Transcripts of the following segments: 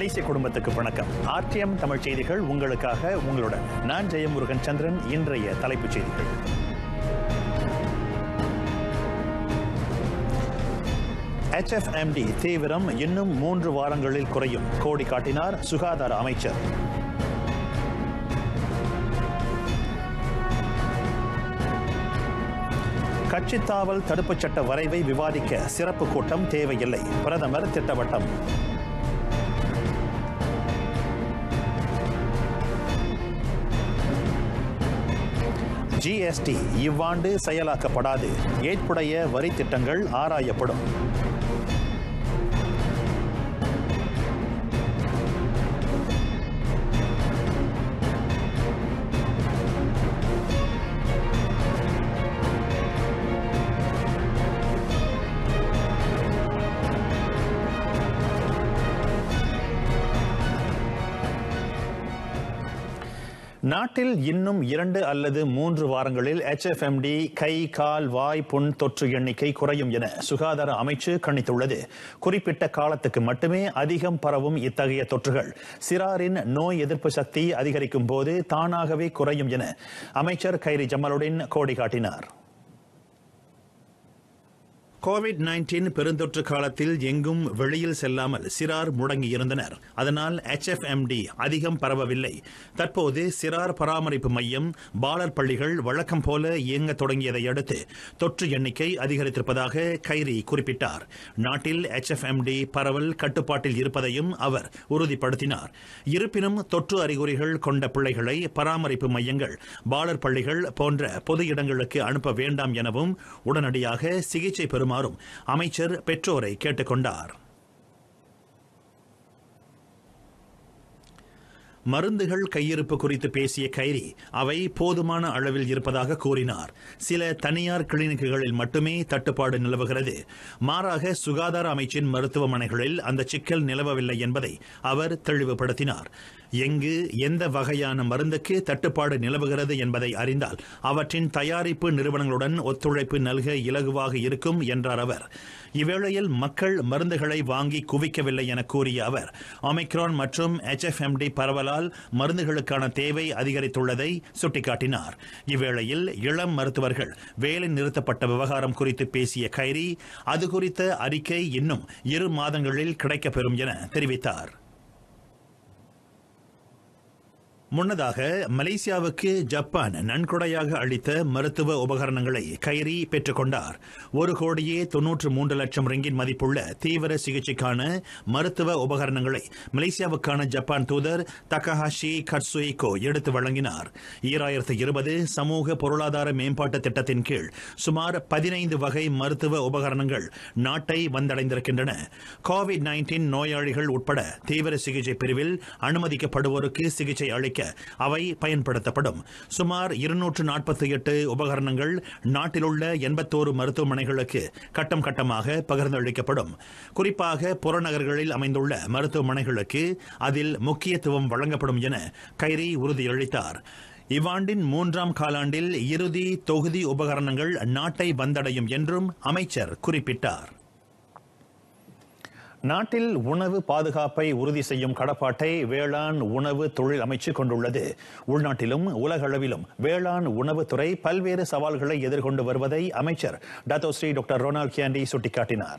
மலேசிய குடும்பத்துக்கு வணக்கம் ஆர்டிஎம் தமிழ் செய்திகள் உங்களுக்காக உங்களுடன் நான் ஜெயமுருகன் சந்திரன் இன்றைய தலைப்புச் செய்திகள் HFMD தீவிரம் இன்னும் மூன்று வாரங்களில் குறையும் கோடி காட்டினார் சுகாதார அமைச்சர் கட்சித்தாவல் தடுப்புச் சட்ட வரைவை விவாதிக்க சிறப்பு கூட்டம் தேவையில்லை பிரதமர் திட்டவட்டம் ஜிஎஸ்டி இவ்வாண்டு செயலாக்கப்படாது ஏற்புடைய வரி திட்டங்கள் ஆராயப்படும் நாட்டில் இன்னும் இரண்டு அல்லது மூன்று வாரங்களில் HFMD கை கால் வாய் புண் தொற்று எண்ணிக்கை குறையும் என சுகாதார அமைச்சு கணித்துள்ளது குறிப்பிட்ட காலத்துக்கு மட்டுமே அதிகம் பரவும் இத்தகைய தொற்றுகள் சிறாரின் நோய் எதிர்ப்பு சக்தி அதிகரிக்கும் போது தானாகவே குறையும் என அமைச்சர் கைரி ஜமாலுடன் கோடி காட்டினார் கோவிட் நைன்டீன் பெருந்தொற்று காலத்தில் எங்கும் வெளியில் செல்லாமல் சிறார் முடங்கியிருந்தனர் அதனால் HFMD அதிகம் பரவவில்லை தற்போது சிறார் பராமரிப்பு மையம் பாலர் பள்ளிகள் வழக்கம் போல இயங்க தொடங்கியதை அடுத்து தொற்று எண்ணிக்கை அதிகரித்திருப்பதாக கைரி குறிப்பிட்டார் நாட்டில் HFMD பரவல் கட்டுப்பாட்டில் இருப்பதையும் அவர் உறுதிப்படுத்தினார் இருப்பினும் தொற்று அறிகுறிகள் கொண்ட பிள்ளைகளை பராமரிப்பு மையங்கள் பாலர் பள்ளிகள் போன்ற பொது இடங்களுக்கு அனுப்ப வேண்டாம் எனவும் உடனடியாக சிகிச்சை பெறுமாறும் அமைச்சர் பெற்றோரை கேட்டுக்கொண்டார் மருந்துகள் கையிருப்பு குறித்து பேசிய கைரி அவை போதுமான அளவில் இருப்பதாக கூறினார் சில தனியார் கிளினிக்குகளில் மட்டுமே தட்டுப்பாடு நிலவுகிறது மாறாக சுகாதார அமைச்சின் மருத்துவமனைகளில் அந்த சிக்கல் நிலவவில்லை என்பதை அவர் தெளிவுபடுத்தினார் எங்கு எந்த வகையான மருந்துக்கு தட்டுப்பாடு நிலவுகிறது என்பதை அறிந்தால் அவற்றின் தயாரிப்பு நிறுவனங்களுடன் ஒத்துழைப்பு நல்க இலகுவாக இருக்கும் என்றார் அவர் இவ்வேளையில் மக்கள் மருந்துகளை வாங்கி குவிக்கவில்லை என கூறிய அவர் ஒமிக்ரான் மற்றும் HFMD பரவலால் மருந்துகளுக்கான தேவை அதிகரித்துள்ளதை சுட்டிக்காட்டினார் இவ்வேளையில் இளம் மருத்துவர்கள் வேலை நிறுத்தப்பட்ட விவகாரம் குறித்து பேசிய கைரி அது குறித்த அறிக்கை இன்னும் இரு மாதங்களில் கிடைக்கப்பெறும் என தெரிவித்தார் முன்னதாக மலேசியாவுக்கு ஜப்பான் நன்கொடையாக அளித்த மருத்துவ உபகரணங்களை கைரி பெற்றுக்கொண்டார் ஒரு கோடியே தொன்னூற்று மூன்று லட்சம் ரிங்கின் மதிப்புள்ள தீவிர சிகிச்சைக்கான மருத்துவ உபகரணங்களை மலேசியாவுக்கான ஜப்பான் தூதர் தகஹாஷி கட்சுயிகோ எடுத்து வழங்கினார் ஈராயிரத்து இருபது சமூக பொருளாதார மேம்பாட்டு திட்டத்தின் கீழ் சுமார் பதினைந்து வகை மருத்துவ உபகரணங்கள் நாட்டை வந்தடைந்திருக்கின்றன கோவிட் நைன்டீன் நோயாளிகள் உட்பட தீவிர சிகிச்சை பிரிவில் அனுமதிக்கப்படுவோருக்கு சிகிச்சை அளிக்க அவை பயன்படுத்தப்படும் சுமார் இருநூற்று நாற்பத்தி எட்டு உபகரணங்கள் நாட்டிலுள்ள எண்பத்தோரு மருத்துவமனைகளுக்கு கட்டம் கட்டமாக பகிர்ந்தளிக்கப்படும் குறிப்பாக புறநகர்களில் அமைந்துள்ள மருத்துவமனைகளுக்கு அதில் முக்கியத்துவம் வழங்கப்படும் என கைரி உறுதியளித்தார் இவ்வாண்டின் மூன்றாம் காலாண்டில் இறுதி தொகுதி உபகரணங்கள் நாட்டை வந்தடையும் என்றும் அமைச்சர் குறிப்பிட்டார் நாட்டில் உணவு பாதுகாப்பை உறுதி செய்யும் கடப்பாட்டை வேளாண் உணவு தொழில் அமைச்சு கொண்டுள்ளது உள்நாட்டிலும் உலகளவிலும் வேளாண் உணவுத்துறை பல்வேறு சவால்களை எதிர்கொண்டு வருவதை அமைச்சர் டத்தோஸ்ரீ டாக்டர் ரொனால்ட் கியாண்டி சுட்டிக்காட்டினார்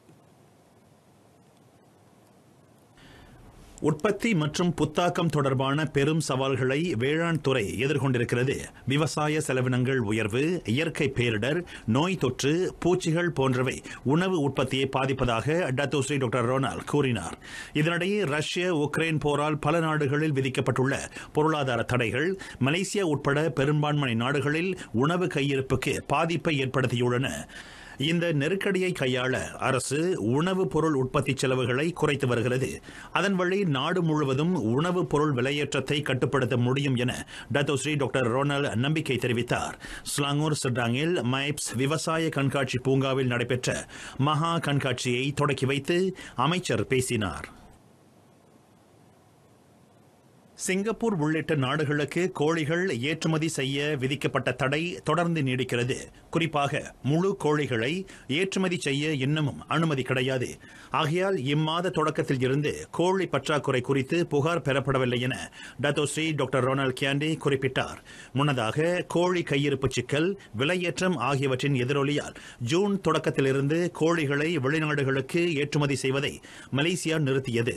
உற்பத்தி மற்றும் புத்தாக்கம் தொடர்பான பெரும் சவால்களை வேளாண் துறை எதிர்கொண்டிருக்கிறது விவசாய செலவினங்கள் உயர்வு இயற்கை பேரிடர் நோய் தொற்று பூச்சிகள் போன்றவை உணவு உற்பத்தியை பாதிப்பதாக டத்தோஸ்ரீ டாக்டர் ரோனால்ட் கூறினார் இதனிடையே ரஷ்ய உக்ரைன் போரால் பல நாடுகளில் விதிக்கப்பட்டுள்ள பொருளாதார தடைகள் மலேசியா உட்பட பெரும்பான்மை நாடுகளில் உணவு கையிருப்புக்கு பாதிப்பை ஏற்படுத்தியுள்ளன இந்த நெருக்கடியை கையாள அரசு உணவுப் பொருள் உற்பத்தி செலவுகளை குறைத்து வருகிறது அதன் வழி நாடு முழுவதும் உணவுப் பொருள் விலையேற்றத்தை கட்டுப்படுத்த முடியும் என டத்தோஸ்ரீ டாக்டர் ரோனல் நம்பிக்கை தெரிவித்தார் ஸ்லாங்கூர் சிட்டாங்கில் மைப்ஸ் விவசாய கண்காட்சி பூங்காவில் நடைபெற்ற மகா கண்காட்சியை தொடக்கி வைத்து அமைச்சர் பேசினார் சிங்கப்பூர் உள்ளிட்ட நாடுகளுக்கு கோழிகள் ஏற்றுமதி செய்ய விதிக்கப்பட்ட தடை தொடர்ந்து நீடிக்கிறது குறிப்பாக முழு கோழிகளை ஏற்றுமதி செய்ய இன்னமும் அனுமதி கிடையாது ஆகையால் இம்மாத தொடக்கத்தில் இருந்து கோழி பற்றாக்குறை குறித்து புகார் பெறப்படவில்லை என டத்தோஸ்ரீ டாக்டர் ரொனால்ட் கியாண்டே குறிப்பிட்டார் முன்னதாக கோழி கையிருப்பு சிக்கல் விலையேற்றம் ஆகியவற்றின் எதிரொலியால் ஜூன் தொடக்கத்திலிருந்து கோழிகளை வெளிநாடுகளுக்கு ஏற்றுமதி செய்வதை மலேசியா நிறுத்தியது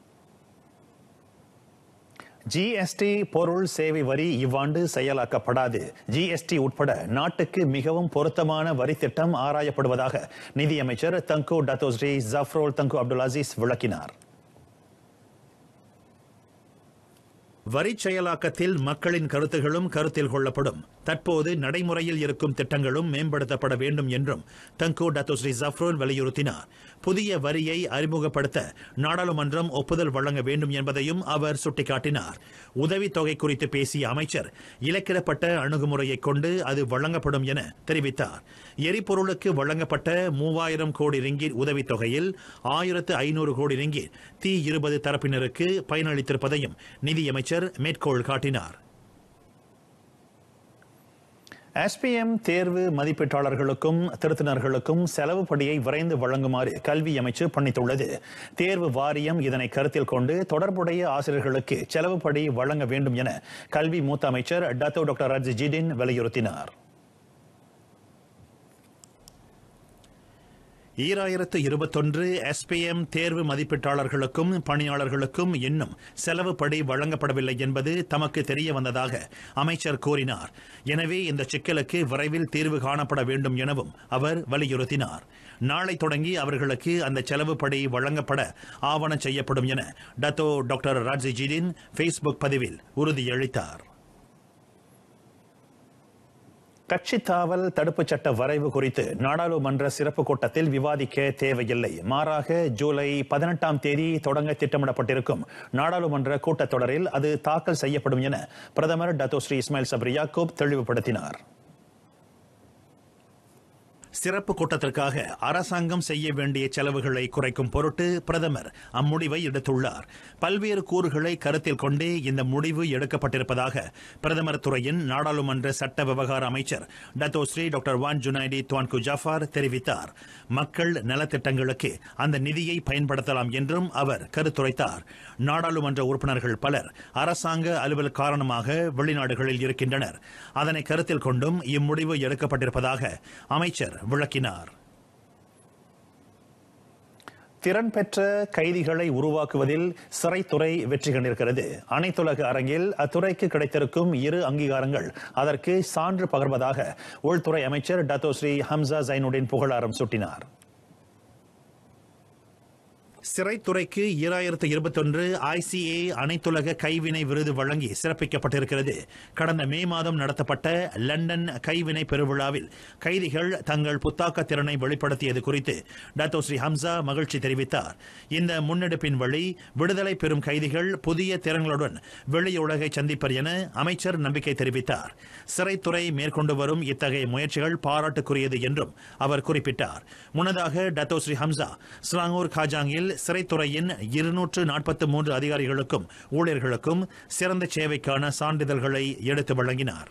ஜிஎஸ்டி பொருள் சேவை வரி இவ்வாண்டு செயலாக்கப்படாது ஜிஎஸ்டி உட்பட நாட்டுக்கு மிகவும் பொருத்தமான வரி திட்டம் ஆராயப்படுவதாக நிதியமைச்சர் தங்கு டத்தோஸ்ரீ ஜஃப்ரோல் தங்கு அப்துல் அசீஸ் விளக்கினார் வரி செயலாக்கத்தில் மக்களின் கருத்துகளும் கருத்தில் கொள்ளப்படும் தற்போது நடைமுறையில் இருக்கும் திட்டங்களும் மேம்படுத்தப்பட வேண்டும் என்றும் தங்கு டத்தோஸ்ரீ ஜஃப்ரோல் வலியுறுத்தினார் புதிய வரியை அறிமுகப்படுத்த நாடாளுமன்றம் ஒப்புதல் வழங்க வேண்டும் என்பதையும் அவர் சுட்டிக்காட்டினார் உதவித்தொகை குறித்து பேசிய அமைச்சர் இலக்கிடப்பட்ட அணுகுமுறையை கொண்டு அது வழங்கப்படும் என தெரிவித்தார் எரிபொருளுக்கு வழங்கப்பட்ட மூவாயிரம் கோடி ரிங்கிட் உதவித்தொகையில் ஆயிரத்து ஐநூறு கோடி ரிங்கிட் தி இருபது தரப்பினருக்கு பயனளித்திருப்பதையும் நிதியமைச்சர் மேற்கோள் காட்டினார் எஸ்பிஎம் தேர்வு மதிப்பீட்டாளர்களுக்கும் திருத்தினர்களுக்கும் செலவு படியை விரைந்து வழங்குமாறு கல்வி அமைச்சு பணித்துள்ளது தேர்வு வாரியம் இதனை கருத்தில் கொண்டு தொடர்புடைய ஆசிரியர்களுக்கு செலவு படி வழங்க வேண்டும் என கல்வி மூத்த அமைச்சர் டத்தோ டாக்டர் ரஜ் ஜிடின் வலியுறுத்தினார் ஈராயிரத்து இருபத்தொன்று எஸ்பிஎம் தேர்வு மதிப்பீட்டாளர்களுக்கும் பணியாளர்களுக்கும் இன்னும் செலவு படி வழங்கப்படவில்லை என்பது தமக்கு தெரிய வந்ததாக அமைச்சர் கூறினார் எனவே இந்த சிக்கலுக்கு விரைவில் தீர்வு காணப்பட வேண்டும் எனவும் அவர் வலியுறுத்தினார் நாளை தொடங்கி அவர்களுக்கு அந்த செலவு படி வழங்கப்பட ஆவண செய்யப்படும் என டத்தோ டாக்டர் ராஜிஜிடின் ஃபேஸ்புக் பதிவில் உறுதியளித்தார் கட்சி தாவல் தடுப்புச் சட்ட வரைவு குறித்து நாடாளுமன்ற சிறப்பு கூட்டத்தில் விவாதிக்க தேவையில்லை மாறாக ஜூலை பதினெட்டாம் தேதி தொடங்க திட்டமிடப்பட்டிருக்கும் நாடாளுமன்ற கூட்டத்தொடரில் அது தாக்கல் செய்யப்படும் என பிரதமர் Dato Sri Ismail Sabri Yaakob தெளிவுபடுத்தினார் சிறப்பு கூட்டத்திற்காக அரசாங்கம் செய்ய வேண்டிய செலவுகளை குறைக்கும் பொருட்டு பிரதமர் அம்முடிவை எடுத்துள்ளார் பல்வேறு கூறுகளை கருத்தில் கொண்டே இந்த முடிவு எடுக்கப்பட்டிருப்பதாக பிரதமர் துறையின் நாடாளுமன்ற சட்ட விவகார அமைச்சர் Dato Sri doctor Wan Junaidi Tuanku Jaafar தெரிவித்தார் மக்கள் நலத்திட்டங்களுக்கு அந்த நிதியை பயன்படுத்தலாம் என்றும் அவர் கருத்துரைத்தார் நாடாளுமன்ற உறுப்பினர்கள் பலர் அரசாங்க அலுவல் காரணமாக வெளிநாடுகளில் இருக்கின்றனர் அதனை கருத்தில் கொண்டும் இம்முடிவு எடுக்கப்பட்டிருப்பதாக அமைச்சர் விளக்கினார் திறன் பெற்ற கைதிகளை உருவாக்குவதில் சிறைத்துறை வெற்றி கண்டிருக்கிறது அனைத்துலக அரங்கில் அத்துறைக்கு கிடைத்திருக்கும் இரு அங்கீகாரங்கள் அதற்கு சான்று பகர்வதாக உள்துறை அமைச்சர் டத்தோ ஸ்ரீ ஹம்சா ஜைனுடன் புகழாரம் சூட்டினார் சிறைத்துறைக்கு ஈராயிரத்து இருபத்தொன்று ஐசிஏ அனைத்துலக கைவினை விருது வழங்கி சிறப்பிக்கப்பட்டிருக்கிறது கடந்த மே மாதம் நடத்தப்பட்ட லண்டன் கைவினை பெருவிழாவில் கைதிகள் தங்கள் புத்தாக்க திறனை வெளிப்படுத்தியது குறித்து டாக்டர் ஸ்ரீ ஹம்சா மகிழ்ச்சி தெரிவித்தார் இந்த முன்னெடுப்பின் வழி விடுதலை பெறும் கைதிகள் புதிய திறன்களுடன் வெளியுலகை சந்திப்பர் என அமைச்சர் நம்பிக்கை தெரிவித்தார் சிறைத்துறை மேற்கொண்டு வரும் இத்தகைய முயற்சிகள் பாராட்டுக்குரியது என்றும் அவர் குறிப்பிட்டார் முன்னதாக டத்தோ ஸ்ரீ ஹம்சா ஸ்லாங்கூர் காஜாங்கில் சிறைத்துறையின் இருநூற்று நாற்பத்தி மூன்று அதிகாரிகளுக்கும் ஊழியர்களுக்கும் சிறந்த சேவைக்கான சான்றிதழ்களை எடுத்து வழங்கினார்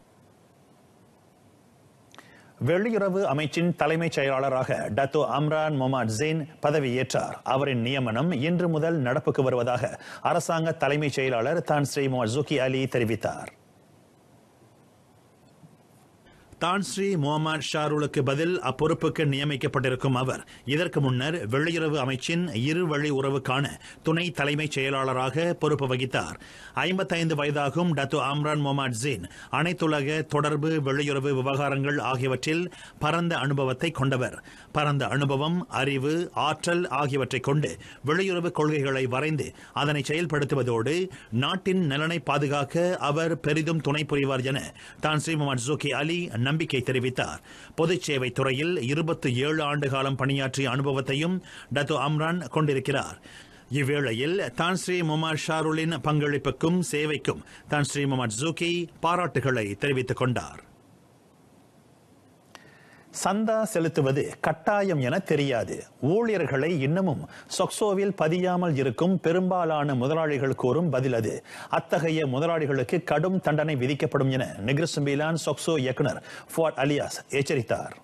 வெளியுறவு அமைச்சின் தலைமைச் செயலாளராக டத்தோ அம்ரான் மொமாட் ஜெயின் பதவியேற்றார் அவரின் நியமனம் இன்று முதல் நடப்புக்கு வருவதாக அரசாங்க தலைமைச் செயலாளர் தான் ஸ்ரீ மொஹட் ஜுகி அலி தெரிவித்தார் தான்ஸ்ரீ முகமது ஷாருலுக்கு பதில் அப்பொறுப்புக்கு நியமிக்கப்பட்டிருக்கும் அவர் இதற்கு முன்னர் வெளியுறவு அமைச்சின் இரு வழி உறவுக்கான துணை தலைமைச் செயலாளராக பொறுப்பு வகித்தார் ஐம்பத்தைந்து வயதாகும் டத்து ஆம்ரான் முகமது ஜீன் அனைத்துலக தொடர்பு வெளியுறவு விவகாரங்கள் ஆகியவற்றில் பரந்த அனுபவத்தை கொண்டவர் பரந்த அனுபவம் அறிவு ஆற்றல் ஆகியவற்றை கொண்டு வெளியுறவு கொள்கைகளை வரைந்து அதனை செயல்படுத்துவதோடு நாட்டின் நலனை பாதுகாக்க அவர் பெரிதும் துணை புரிவார் என தான் ஸ்ரீ முகமது ஜூகி அலி நம்பிக்கை தெரிவித்தார் பொதுச் சேவை துறையில் இருபத்தி ஏழு ஆண்டு காலம் பணியாற்றிய அனுபவத்தையும் டத்து அம்ரான் கொண்டிருக்கிறார் இவ்வேளையில் தான் ஸ்ரீ முகமது ஷாருலின் பங்களிப்புக்கும் சேவைக்கும் தான் ஸ்ரீ முகமது ஜூகி பாராட்டுகளை தெரிவித்துக் கொண்டார் சந்தா செலுத்துவது கட்டாயம் என தெரியாது ஊழியர்களை இன்னமும் சொக்சோவில் பதியாமல் இருக்கும் பெரும்பாலான முதலாளிகள் கூறும் பதில் அது அத்தகைய முதலாளிகளுக்கு கடும் தண்டனை விதிக்கப்படும் என நிகிருசும்பிலான் சொக்சோ இயக்குனர் ஃபுவாட் அலியாஸ் எச்சரித்தார்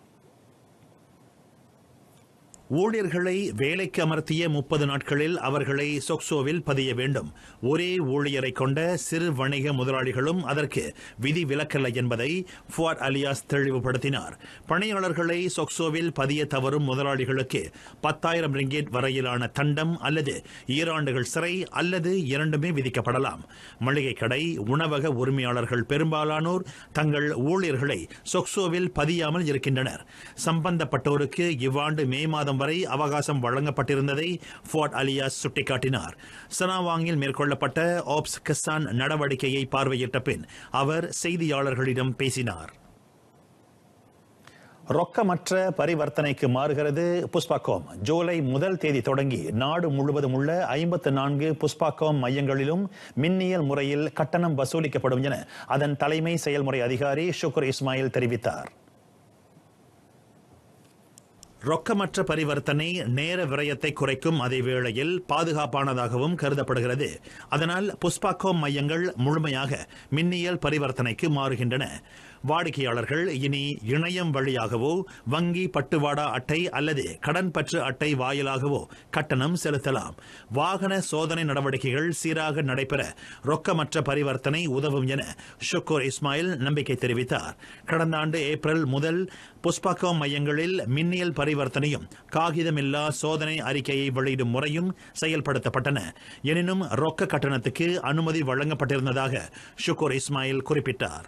ஊழியர்களை வேலைக்கு அமர்த்திய முப்பது நாட்களில் அவர்களை சொக்சோவில் பதிய வேண்டும் ஒரே ஊழியரை கொண்ட சிறு வணிக முதலாளிகளும் அதற்கு விதி விலக்கல்ல என்பதை ஃபுவாட் அலியாஸ் தெளிவுபடுத்தினார் பணியாளர்களை சொக்சோவில் பதிய தவறும் முதலாளிகளுக்கு பத்தாயிரம் ரிங்கேட் வரையிலான தண்டம் அல்லது ஈராண்டுகள் சிறை அல்லது இரண்டுமே விதிக்கப்படலாம் மளிகை கடை உணவக உரிமையாளர்கள் பெரும்பாலானோர் தங்கள் ஊழியர்களை சொக்சோவில் பதியாமல் இருக்கின்றனர் சம்பந்தப்பட்டோருக்கு இவ்வாண்டு மே மாதம் வரை அவகாசம் வழங்கப்பட்டிருந்ததை ஃபோர்ட் அலியாஸ் சுட்டிக்காட்டினார் சனாவாங்கில் மேற்கொள்ளப்பட்ட ஆப்ஸ் கசான் நடவடிக்கையை பார்வையிட்ட பின் அவர் செய்தியாளர்களிடம் பேசினார் ரொக்கமற்ற பரிவர்த்தனைக்கு மாறுகிறது புஷ்பாகோம் ஜூலை முதல் தேதி தொடங்கி நாடு முழுவதும் உள்ள ஐம்பத்து நான்கு புஷ்பாகோம் மையங்களிலும் மின்னியல் முறையில் கட்டணம் வசூலிக்கப்படும் என அதன் தலைமை செயல்முறை அதிகாரி ஷுக்குர் இஸ்மாயில் தெரிவித்தார் ரொக்கமற்ற பரிவர்த்தனை நேர விரயத்தை குறைக்கும் அதே வேளையில் பாதுகாப்பானதாகவும் கருதப்படுகிறது அதனால் புஷ்பாகோம் மையங்கள் முழுமையாக மின்னியல் பரிவர்த்தனைக்கு மாறுகின்றன வாடிக்கையாளர்கள் இனி இணையம் வழியாகவோ வங்கி பட்டுவாடா அட்டை அல்லது கடன் பற்று அட்டை வாயிலாகவோ கட்டணம் செலுத்தலாம் வாகன சோதனை நடவடிக்கைகள் சீராக நடைபெற ரொக்கமற்ற பரிவர்த்தனை உதவும் என ஷுக்கூர் இஸ்மாயில் நம்பிக்கை தெரிவித்தார் கடந்த ஆண்டு ஏப்ரல் முதல் புஷ்பாகோம் மையங்களில் மின்னியல் பரிவர்த்தனையும் காகிதமில்லா சோதனை அறிக்கையை வெளியிடும் முறையும் செயல்படுத்தப்பட்டன எனினும் ரொக்க கட்டணத்துக்கு அனுமதி வழங்கப்பட்டிருந்ததாக ஷுக்கூர் இஸ்மாயில் குறிப்பிட்டார்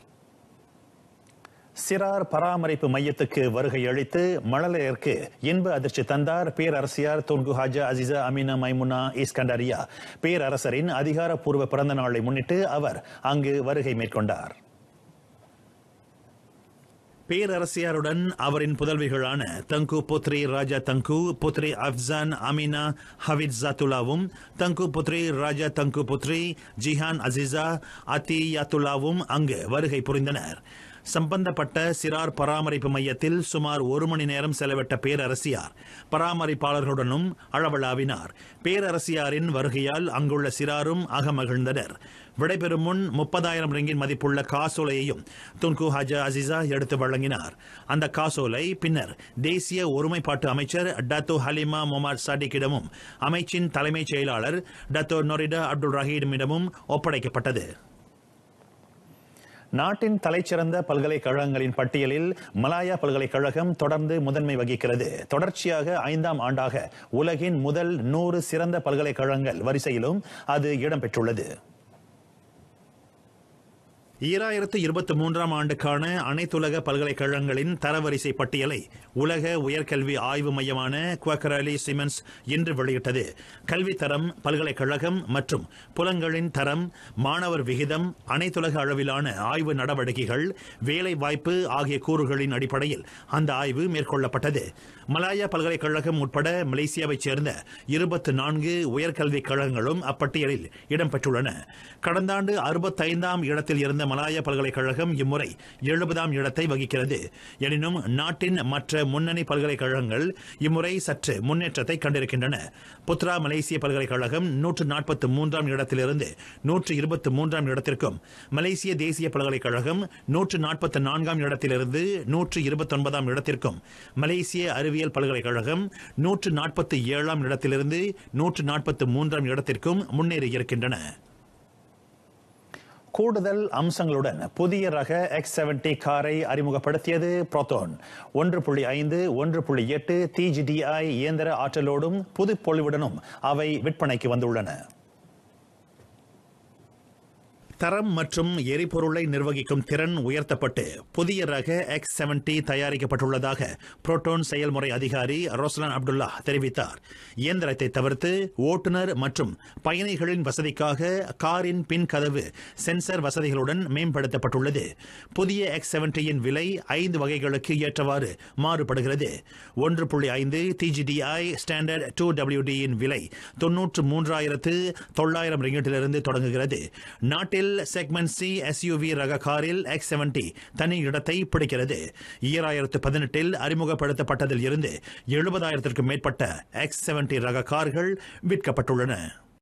சிறார் பராமரிப்பு மையத்துக்கு வருகை அளித்து மழலையருக்கு இன்ப அதிர்ச்சி தந்தார் பேரரசியார் Tunku Hajah Azizah Aminah Maimunah Iskandariah பேரரசரின் அதிகாரப்பூர்வ பிறந்த நாளை முன்னிட்டு அவர் அங்கு வருகை மேற்கொண்டார் பேரரசியாருடன் அவரின் புதல்விகளான தங்கு புத்ரி ராஜா தங்கு புத்ரி அப்சான் அமினா ஹவித் ஜாத்துலாவும் தங்கு புத்ரி ராஜா தங்கு புத்ரி ஜிஹான் அசிசா அத்தியாத்துலாவும் அங்கு வருகை புரிந்தனர் சம்பந்தப்பட்ட சிறார் பராமரிப்பு மையத்தில் சுமார் ஒரு மணி நேரம் செலவிட்ட பேரரசியார் பராமரிப்பாளர்களுடனும் அளவலாவினார் பேரரசியாரின் வருகையால் அங்குள்ள சிறாரும் அகமகிழ்ந்தனர் விடைபெறும் முன் முப்பதாயிரம் ரிங்கின் மதிப்புள்ள காசோலையையும் துன்கு ஹஜா அசிசா எடுத்து வழங்கினார் அந்த காசோலை பின்னர் தேசிய ஒருமைப்பாட்டு அமைச்சர் டத்தோ ஹலிமா மொமார் சாடிக்கிடமும் அமைச்சின் தலைமைச் செயலாளர் டத்தோ நொரிடா அப்துல் ரஹீடமிடமும் ஒப்படைக்கப்பட்டது நாட்டின் தலைச்சிறந்த பல்கலைக்கழகங்களின் பட்டியலில் மலாயா பல்கலைக்கழகம் தொடர்ந்து முதன்மை வகிக்கிறது தொடர்ச்சியாக ஐந்தாம் ஆண்டாக உலகின் முதல் நூறு சிறந்த பல்கலைக்கழகங்கள் வரிசையிலும் அது இடம்பெற்றுள்ளது ஈராயிரத்து இருபத்தி மூன்றாம் ஆண்டுக்கான அனைத்துலக பல்கலைக்கழகங்களின் தரவரிசை பட்டியலை உலக உயர்கல்வி ஆய்வு மையமான குவக்கரலி சிமென்ஸ் இன்று வெளியிட்டது கல்வி தரம் பல்கலைக்கழகம் மற்றும் புலங்களின் தரம் மாணவர் விகிதம் அனைத்துலக அளவிலான ஆய்வு நடவடிக்கைகள் வேலை வாய்ப்பு ஆகிய கூறுகளின் அடிப்படையில் அந்த ஆய்வு மேற்கொள்ளப்பட்டது மலாயா பல்கலைக்கழகம் உட்பட மலேசியாவைச் சேர்ந்த இருபத்தி நான்கு உயர்கல்விக் கழகங்களும் அப்பட்டியலில் இடம்பெற்றுள்ளன கடந்த ஆண்டு அறுபத்தைந்தாம் இடத்தில் இருந்த மலாயா பல்கலைக்கழகம் இம்முறை எழுபதாம் இடத்தை வகிக்கிறது எனினும் நாட்டின் மற்ற முன்னணி பல்கலைக்கழகங்கள் இம்முறை சற்று முன்னேற்றத்தை கண்டிருக்கின்றன புத்ரா மலேசிய பல்கலைக்கழகம் நூற்று நாற்பத்தி மூன்றாம் இடத்திலிருந்து நூற்று இருபத்தி மூன்றாம் இடத்திற்கும் மலேசிய தேசிய பல்கலைக்கழகம் நூற்று நாற்பத்தி நான்காம் இடத்திலிருந்து நூற்று இருபத்தி ஒன்பதாம் இடத்திற்கும் மலேசிய அறிவியல் பல்கலைக்கழகம் நூற்று நாற்பத்தி ஏழாம் இடத்திலிருந்து நூற்று நாற்பத்தி மூன்றாம் இடத்திற்கும் முன்னேறியிருக்கின்றன கூடுதல் அம்சங்களுடன் புதிய ரக எக்ஸ் செவன்டி காரை அறிமுகப்படுத்தியது புரோத்தோன் ஒன்று புள்ளி ஐந்து ஒன்று புள்ளி எட்டு டிஜிடிஐ இயந்திர ஆற்றலோடும் புது பொலிவுடனும் அவை விற்பனைக்கு வந்துள்ளன தரம் மற்றும் எரிபொருளை நிர்வகிக்கும் திறன் உயர்த்தப்பட்டு புதிய ரக எக்ஸ் செவன்டி தயாரிக்கப்பட்டுள்ளதாக புரோட்டோன் செயல்முறை அதிகாரி ரோஸ்லான் அப்துல்லா தெரிவித்தார் இயந்திரத்தை தவிர்த்து ஓட்டுநர் மற்றும் பயணிகளின் வசதிக்காக காரின் பின் கதவு சென்சர் வசதிகளுடன் மேம்படுத்தப்பட்டுள்ளது புதிய எக்ஸ் செவன்டியின் விலை ஐந்து வகைகளுக்கு ஏற்றவாறு மாறுபடுகிறது ஒன்று புள்ளி ஐந்து டிஜிடிஐ ஸ்டாண்டர்ட் டூ டபிள்யூடியின் விலை தொன்னூற்று மூன்றாயிரத்து தொள்ளாயிரம் ரிங்கெட்டிலிருந்து தொடங்குகிறது நாட்டில் எல் செக்மெண்ட் சி எஸ்யூவி ரக காரில் எக்ஸ் செவன்டி தனி இடத்தை பிடிக்கிறது ஈராயிரத்து பதினெட்டில் அறிமுகப்படுத்தப்பட்டதில் இருந்து எழுபதாயிரத்திற்கும் மேற்பட்ட எக்ஸ் செவன்டி ரக கார்கள் விற்கப்பட்டுள்ளன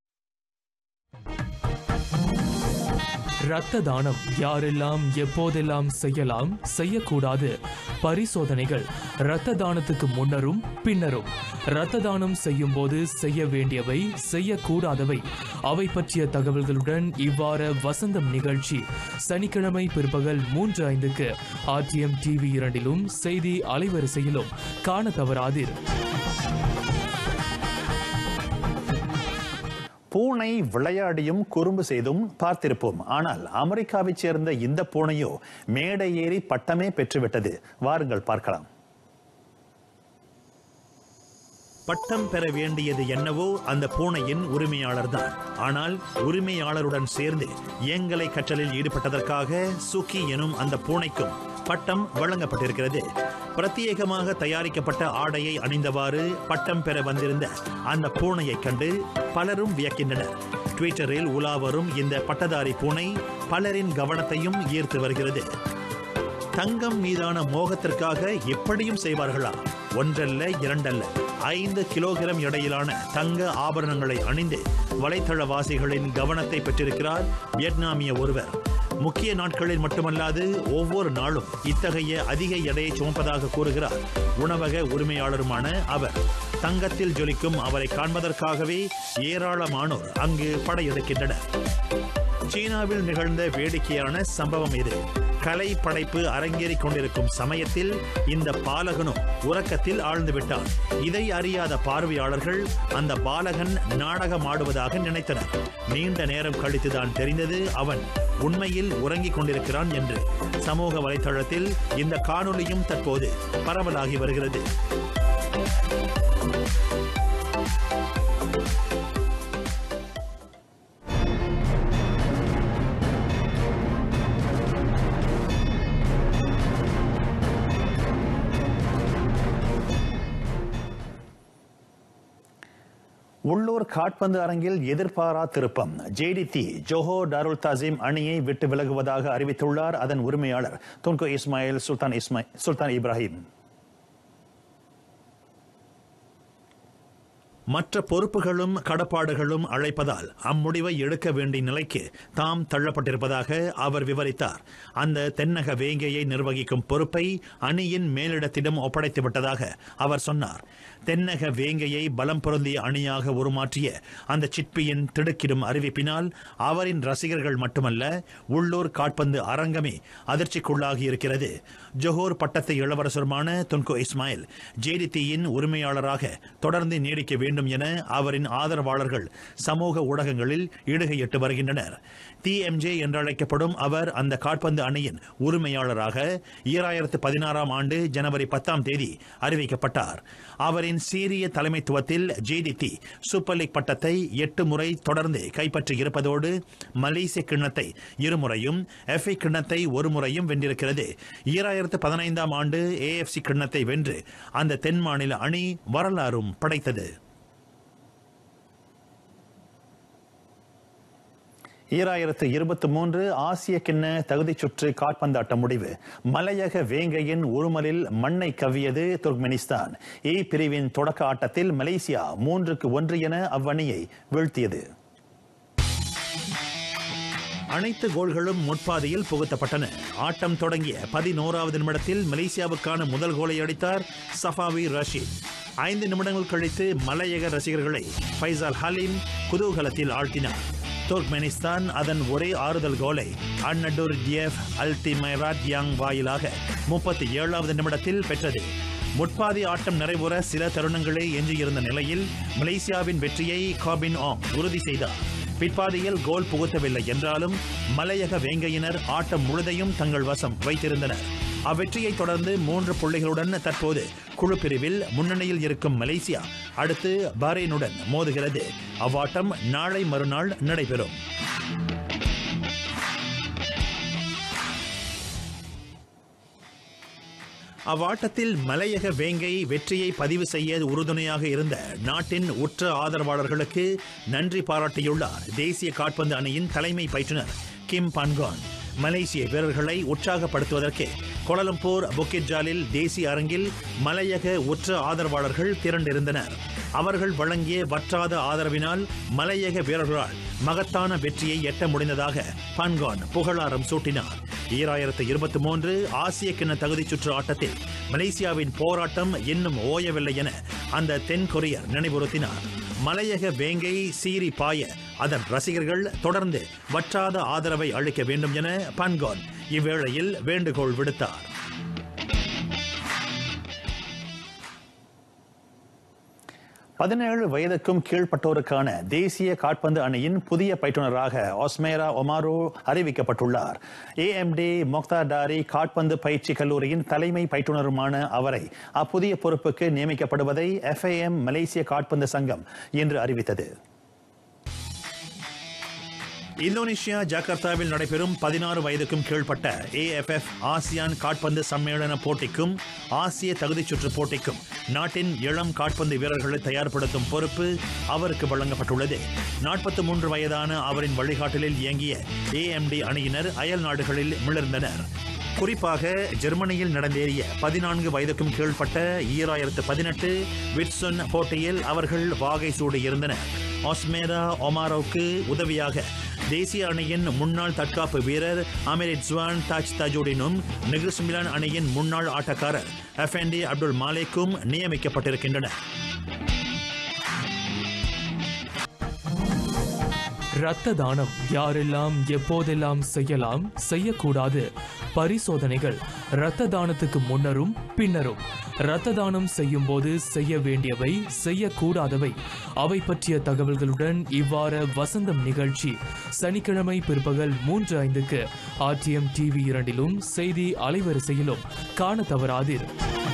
இரத்த தானம் யாரெல்லாம் எப்போதெல்லாம் செய்யலாம் செய்யக்கூடாது பரிசோதனைகள் இரத்த தானத்துக்கு முன்னரும் பின்னரும் இரத்த தானம் செய்யும் போது செய்ய வேண்டியவை செய்யக்கூடாதவை அவை பற்றிய தகவல்களுடன் இவ்வார வசந்தம் நிகழ்ச்சி சனிக்கிழமை பிற்பகல் மூன்று ஐந்துக்கு ஆர்டிஎம் டிவி இரண்டிலும் செய்தி அலைவரிசையிலும் காண தவறாதீர் பூனை விளையாடியும் குறும்பு செய்தும் பார்த்திருப்போம் ஆனால் அமெரிக்காவைச் சேர்ந்த இந்த பூனையோ மேடை ஏறி பட்டமே பெற்றுவிட்டது வாருங்கள் பார்க்கலாம் பட்டம் பெற வேண்டியது என்னவோ அந்த பூனையின் உரிமையாளர் தான் ஆனால் உரிமையாளருடன் சேர்ந்து ஏங்கலை கற்றலில் ஈடுபட்டதற்காக சுக்கி எனும் அந்த பூனைக்கும் பட்டம் வழங்கப்பட்டிருக்கிறது பிரத்யேகமாக தயாரிக்கப்பட்ட ஆடையை அணிந்தவாறு பட்டம் பெற வந்திருந்த அந்த பூனையை கண்டு பலரும் வியக்கின்றனர் ட்விட்டரில் உலா வரும் இந்த பட்டதாரி பூனை பலரின் கவனத்தையும் ஈர்த்து வருகிறது தங்கம் மீதான மோகத்திற்காக எப்படியும் செய்வார்களா ஒன்றல்ல இரண்டல்ல ஐந்து கிலோகிராம் எடையிலான தங்க ஆபரணங்களை அணிந்து வலைத்தளவாசிகளின் கவனத்தை பெற்றிருக்கிறார் வியட்நாமிய ஒருவர் முக்கிய நாட்களில் மட்டுமல்லாது ஒவ்வொரு நாளும் இத்தகைய அதிக எடையை சுமப்பதாக கூறுகிறார் உணவக உரிமையாளருமான அவர் தங்கத்தில் ஜொலிக்கும் அவரை காண்பதற்காகவே ஏராளமானோர் அங்கு படையெடுக்கின்றனர் சீனாவில் நிகழ்ந்த வேடிக்கையான சம்பவம் இது கலை படைப்பு அரங்கேறிக் கொண்டிருக்கும் சமயத்தில் இந்த பாலகனும் உறக்கத்தில் ஆழ்ந்து விட்டான் இதை அறியாத பார்வையாளர்கள் அந்த பாலகன் நாடகம் ஆடுவதாக நினைத்தனர் நீண்ட நேரம் கழித்துதான் தெரிந்தது அவன் உண்மையில் உறங்கிக் கொண்டிருக்கிறான் என்று சமூக வலைதளத்தில் இந்த காணொளியும் தற்போது பரவலாகி வருகிறது உள்ளூர் காட்பந்து அரங்கில் எதிர்பாரா திருப்பம் ஜேடிடி ஜோஹோ டாருல் தாசிம் அணியை விட்டு விலகுவதாக அறிவித்துள்ளார் அதன் உரிமையாளர் துன்கோ இஸ்மாயில் சுல்தான் இஸ்மாயில் சுல்தான் இப்ராஹிம் மற்ற பொறுப்புகளும் கடப்பாடுகளும் அழைப்பதால் அம்முடிவை எடுக்க வேண்டிய நிலைக்கு தாம் தள்ளப்பட்டிருப்பதாக அவர் விவரித்தார் அந்த தென்னக வேங்கையை நிர்வகிக்கும் பொறுப்பை அணியின் மேலிடத்திடம் ஒப்படைத்து விட்டதாக அவர் சொன்னார் தென்னக வேங்கையை பலம் பொருந்திய அணியாக உருமாற்றிய அந்த சிற்பியின் திடுக்கிடும் அறிவிப்பினால் அவரின் ரசிகர்கள் மட்டுமல்ல உள்ளூர் காட்பந்து அரங்கமே அதிர்ச்சிக்குள்ளாகி இருக்கிறது ஜொஹோர் பட்டத்து இளவரசருமான துன்கோ இஸ்மாயில் ஜேடிடியின் உரிமையாளராக தொடர்ந்து நீடிக்க வேண்டும் என அவரின் ஆதரவாளர்கள் சமூக ஊடகங்களில் இடுகையிட்டு வருகின்றனர் டிஎம்ஜே என்றழைக்கப்படும் அவர் அந்த காட்பந்து அணியின் உரிமையாளராக ஈராயிரத்து பதினாறாம் ஆண்டு ஜனவரி பத்தாம் தேதி அறிவிக்கப்பட்டார் அவரின் சீரிய தலைமைத்துவத்தில் ஜேடிடி சூப்பர் லீக் பட்டத்தை எட்டு முறை தொடர்ந்து கைப்பற்றி இருப்பதோடு மலேசிய கிண்ணத்தை இருமுறையும் எஃப்ஐ கிண்ணத்தை ஒரு முறையும் வென்றிருக்கிறது ஈராயிரத்து பதினைந்தாம் ஆண்டு ஏஎஃப்சி கிண்ணத்தை வென்று அந்த தென் மாநில அணி வரலாறும் படைத்தது ஈராயிரத்து இருபத்தி மூன்று ஆசிய கிண்ண தகுதிச் சுற்று காற்பந்தாட்ட முடிவு மலையக வேங்கையின் உருமலில் மண்ணை கவ்வியது துர்க்மெனிஸ்தான் ஏ பிரிவின் தொடக்க ஆட்டத்தில் மலேசியா மூன்றுக்கு ஒன்று என அவ்வணியை வீழ்த்தியது அனைத்து கோல்களும் முற்பாதையில் புகுத்தப்பட்டன ஆட்டம் தொடங்கிய பதினோராவது நிமிடத்தில் மலேசியாவுக்கான முதல் கோலை அடித்தார் சஃபாவி ரஷீத் ஐந்து நிமிடங்கள் கழித்து மலையக ரசிகர்களை ஃபைசால் ஹலீம் குதூகலத்தில் ஆழ்த்தினார் துர்க்மெனிஸ்தான் அதன் ஒரே ஆறுதல் கோலை அன்னடூர் டியஃப் அல்டிமைராட் யாங் வாயிலாக முப்பத்தி ஏழாவது நிமிடத்தில் பெற்றது முற்பாதி ஆட்டம் நிறைவுற சில தருணங்களே எஞ்சியிருந்த நிலையில் மலேசியாவின் வெற்றியை காபின் ஆம் உறுதி செய்தார் பிற்பாதையில் கோல் புகுத்தவில்லை என்றாலும் மலையக வேங்கையினர் ஆட்டம் முழுதையும் தங்கள் வசம் வைத்திருந்தனர் அவ்வெற்றியை தொடர்ந்து மூன்று புள்ளிகளுடன் தற்போது குழு பிரிவில் முன்னணியில் இருக்கும் மலேசியா அடுத்து பஹ்ரைனுடன் மோதுகிறது அவ்வாட்டம் நாளை மறுநாள் நடைபெறும் அவ்வாட்டத்தில் மலையக வேங்கை வெற்றியை பதிவு செய்ய உறுதுணையாக இருந்த நாட்டின் உற்ற ஆதரவாளர்களுக்கு நன்றி பாராட்டியுள்ளார் தேசிய காற்பந்து அணியின் தலைமை பயிற்றுனர் கிம் பன்கான் மலேசிய வீரர்களை உற்சாகப்படுத்துவதற்கு கோலலம்பூர் புக்கிட் ஜாலில் தேசிய அரங்கில் மலையக உற்ற ஆதரவாளர்கள் திரண்டிருந்தனர் அவர்கள் வழங்கிய வற்றாத ஆதரவினால் மலையக வீரர்களால் மகத்தான வெற்றியை எட்ட முடிந்ததாக பன்கான் புகழாரம் சூட்டினார் ஈராயிரத்து இருபத்தி மூன்று ஆசிய கிண்ண தகுதிச் சுற்று ஆட்டத்தில் மலேசியாவின் போராட்டம் இன்னும் ஓயவில்லை என அந்த தென் கொரியர் நினைவுறுத்தினார் மலையக வேங்கை சீறி பாய அதன் ரசிகர்கள் தொடர்ந்து வற்றாத ஆதரவை அளிக்க வேண்டும் என பன்கான் இவ்வேளையில் வேண்டுகோள் விடுத்தார் பதினேழு வயதுக்கும் கீழ்ப்பட்டோருக்கான தேசிய காட்பந்து அணியின் புதிய பயிற்றுனராக ஒஸ்மேரா ஒமாரோ அறிவிக்கப்பட்டுள்ளார் ஏஎம்டி மொக்தாடாரி காட்பந்து பயிற்சி கல்லூரியின் தலைமை பயிற்றுனருமான அவரை அப்புதிய பொறுப்புக்கு நியமிக்கப்படுவதை எஃப்ஐஎம் மலேசிய காட்பந்து சங்கம் இன்று அறிவித்தது இந்தோனேஷியா ஜகார்த்தாவில் நடைபெறும் பதினாறு வயதுக்கும் கீழ்ப்பட்ட ஏஎஃப்எஃப் ஆசியான் காட்பந்து சம்மேளன போட்டிக்கும் ஆசிய தகுதிச் சுற்று போட்டிக்கும் நாட்டின் இளம் காட்பந்து வீரர்களை தயார்படுத்தும் பொறுப்பு அவருக்கு வழங்கப்பட்டுள்ளது நாற்பத்தி மூன்று வயதான அவரின் வழிகாட்டலில் இயங்கிய ஏஎம்டி அணியினர் அயல் நாடுகளில் மிளர்ந்தனர் குறிப்பாக ஜெர்மனியில் நடந்தேறிய பதினான்கு வயதுக்கும் கீழ்ப்பட்ட ஈராயிரத்து பதினெட்டு விட்சன் போட்டியில் அவர்கள் வாகை சூடியிருந்தனர் ஆஸ்மேரா ஒமாரோவுக்கு உதவியாக தேசிய அணியின் முன்னாள் தற்காப்பு வீரர் அமிரிட் ஜுவான் தாஜ் தாஜுடினும் நிகிஸ் மிலான் அணியின் முன்னாள் ஆட்டக்காரர் எஃப்என்டி அப்துல் மாலேக்கும் நியமிக்கப்பட்டிருக்கின்றனர் இரத்த தானம் யாரெல்லாம் எப்போதெல்லாம் செய்யலாம் செய்யக்கூடாது பரிசோதனைகள் இரத்த தானத்துக்கு முன்னரும் பின்னரும் இரத்த தானம் செய்யும் போது செய்ய வேண்டியவை செய்யக்கூடாதவை அவை பற்றிய தகவல்களுடன் இவ்வார வசந்தம் நிகழ்ச்சி சனிக்கிழமை பிற்பகல் மூன்று ஐந்துக்கு ஆர்டிஎம் டிவி இரண்டிலும் செய்தி அலைவரிசையிலும் காண தவறாதீர்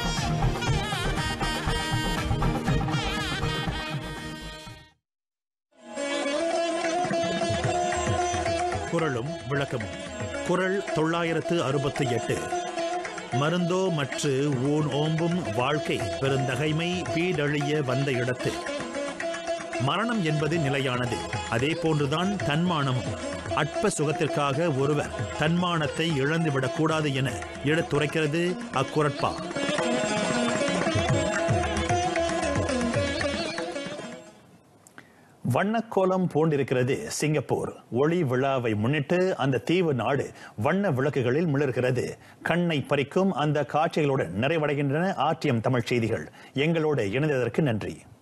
குரலும் விளக்கமும் குரல் தொள்ளாயிரத்து அறுபத்தி எட்டு மருந்தோ மற்று ஊன் ஓம்பும் வாழ்க்கை பெருந்தகைமை பீடழிய வந்த இடத்து மரணம் என்பது நிலையானது அதே போன்றுதான் தன்மானமும் அற்ப சுகத்திற்காக ஒருவர் தன்மானத்தை இழந்துவிடக் கூடாது என எடுத்துரைக்கிறது அக்குரட்பா வண்ணக்கோலம் பூண்டிருக்கிறது சிங்கப்பூர் ஒளி விழாவை முன்னிட்டு அந்த தீவு நாடு வண்ண விளக்குகளில் மிளர்கிறது கண்ணை பறிக்கும் அந்த காட்சிகளுடன் நிறைவடைகின்றன ஆர்டிஎம் தமிழ் செய்திகள் எங்களோடு இணைந்ததற்கு நன்றி